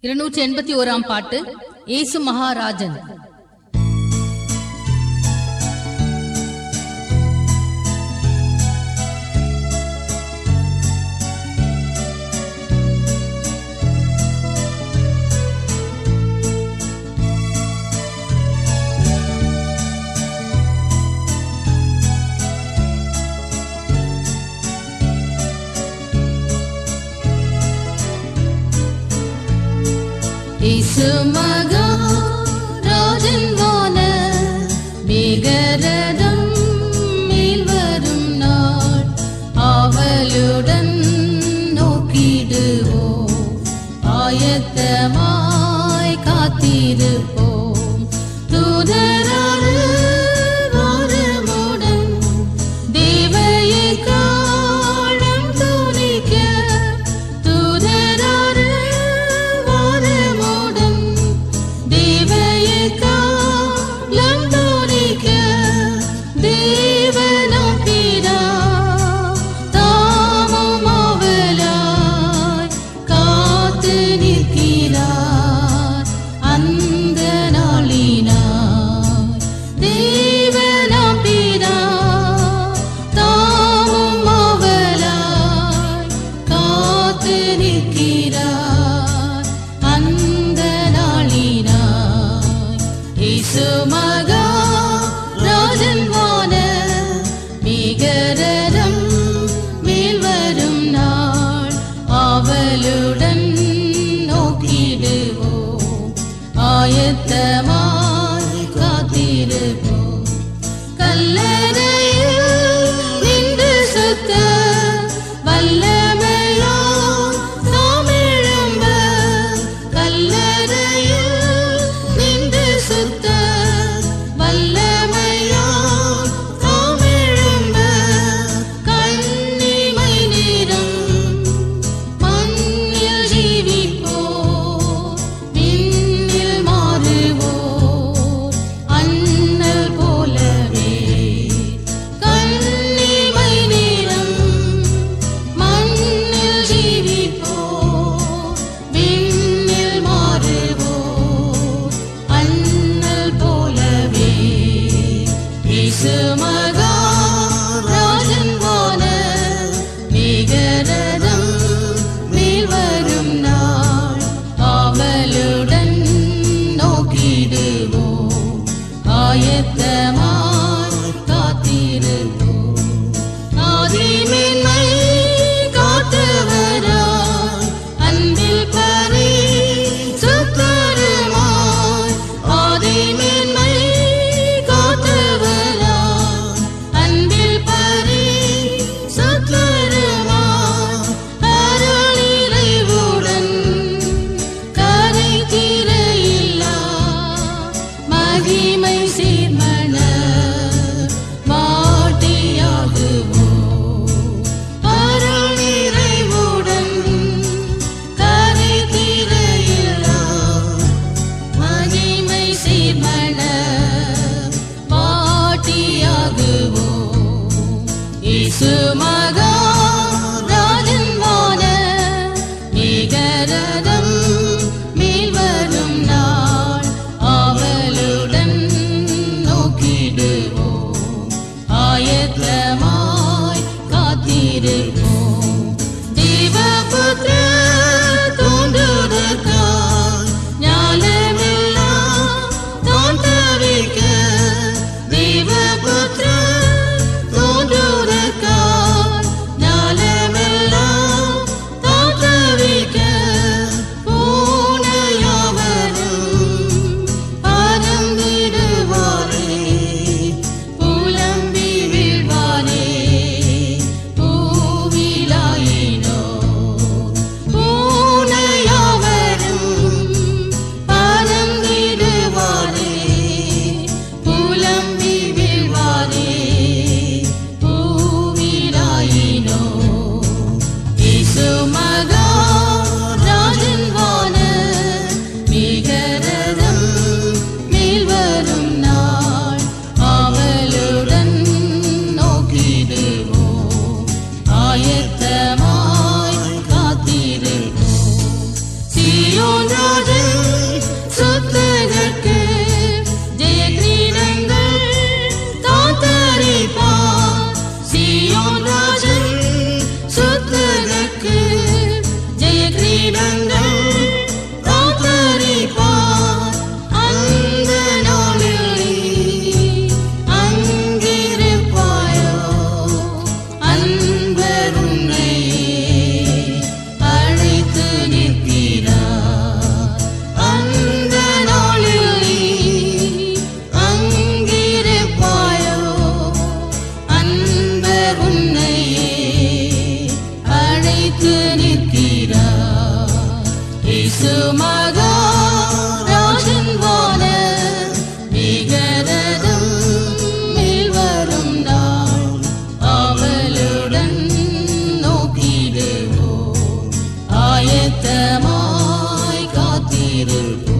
இருநூற்றி எண்பத்தி ஓராம் பாட்டு ஏசு மகாராஜன் இயேசு மகாராஜன் வான மேகரதம் மேல் வரும் நாள் ஆவலுடன் நோக்கிடுவோம் ஆயத்தமாய் காத்திருப்போம் தூதராறு வாரமுடன் தேவையை காலம் துணிக்க தூதராறு வாரமுடன் தேவையை காலம் துணிக்க தேவனும் பிதா தாமும் அவளாய் காத்து நிற்கிறார் அந்த நாளினாய் தேவனாம் பிதா தாமும் அவளாய் காத்து நிற்கிறார் அந்த நாளினாய் இயேசு மகா ராஜன் வான மிகரரம் மேல் வரும் நாள் அவளுடன் நோக்கிடுவோம் ஆயத்தமாய் காத்திருப்போம் கல்லறையில் நின்று சுத்த வல்லமையாம் நாம் எழும்ப கல்லறையில் நின்று சுத்த வல்லமையாம் நாம் எழும்ப கண்ணிமை நிறம் மண்ணில் ஜீவிப்போம் விண்ணில் மாறுவோம் மகாராஜன் வான விகரதம் மேல் வரும் நாள் அவளுடன் நோக்கிடுவோம் ஆயத்தமாய் காத்திருப்போம்